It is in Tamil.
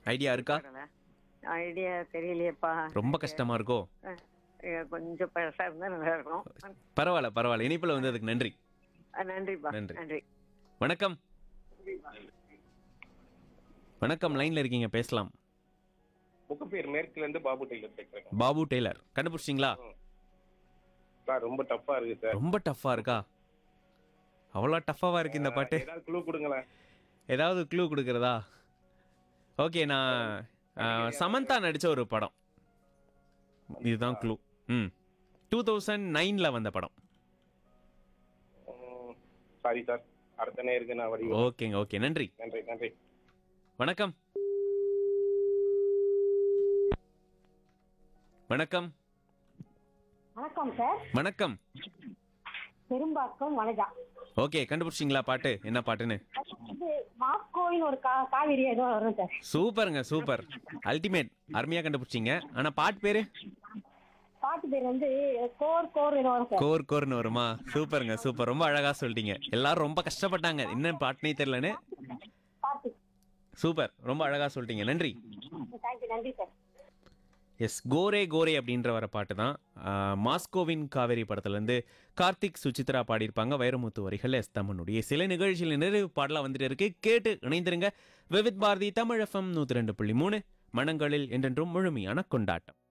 ஐடியா இருக்கா ஐடியா தெரியலையேப்பா ரொம்ப கஷ்டமா இருக்கோ அஹ், அஹ், கொஞ்சம் பெருசா இருந்தா நல்லா இருக்கும் பரவாயில்ல பரவாயில்ல இனிப்புல வந்ததுக்கு நன்றி அஹ், நன்றிப்பா நன்றி. நன்றி வணக்கம் வணக்கம் லைன்ல இருக்கீங்க பேசலாம் முகப்பேர் மேற்குல இருந்து பாபு டெய்லர் பேசுறேன் பாபு டெய்லர் கண்டுபிடிச்சிங்களா சார் ரொம்ப டஃப்பா இருக்கு சார் ரொம்ப டஃப்பா இருக்கா அவ்வளோ டஃப்பாவா இருக்கு இந்த பாட்டு ஏதாவது க்ளூ கொடுங்களேன் ஏதாவது க்ளூ கொடுக்குறதா ஓகே நான் ஆ, சமந்தா நடிச்ச ஒரு படம் இதுதான் க்ளூ ம் டூ தௌசண்ட் நைனில் வந்த படம் சாரி சார் அடுத்த நேருக்கு நான் வடி ஓகேங்க ஓகே நன்றி நன்றி நன்றி வணக்கம் வணக்கம் வணக்கம் சார் வணக்கம் பெரும்பாக்கம் வனஜா ஓகே கண்டுபிடிச்சிங்களா பாட்டு என்ன பாட்டுன்னு இது மாஸ்கோவின் ஒரு கா காவிரி ஏதோ வரும் சார் சூப்பருங்க சூப்பர் அல்டிமேட் அருமையாக கண்டுபிடிச்சிங்க ஆனால் பாட்டு பேரு பாட்டு பேர் வந்து கோர் கோர் ஏதோ வரும் சார் கோர் கோர்னு வருமா சூப்பருங்க சூப்பர் ரொம்ப அழகா சொல்லிட்டீங்க எல்லாரும் ரொம்ப கஷ்டப்பட்டாங்க என்ன பாட்டுனே தெரியலன்னு பாட்டு சூப்பர் ரொம்ப அழகா சொல்லிட்டீங்க நன்றி தேங்க்யூ நன்றி சார் எஸ் கோரே கோரே அப்படின்ற வர பாட்டு தான் ஆஹ், மாஸ்கோவின் காவேரி படத்துலேருந்து கார்த்திக் சுசித்ரா பாடியிருப்பாங்க வைரமுத்து வரிகள் எஸ் தமனுடைய சில நிகழ்ச்சியில் நிறைவு பாடலாக வந்துட்டு இருக்கு கேட்டு இணைந்திருங்க விவித் பாரதி தமிழ் எஃப்எம் நூற்றி ரெண்டு புள்ளி மூணு மனங்களில் என்றென்றும் முழுமையான கொண்டாட்டம்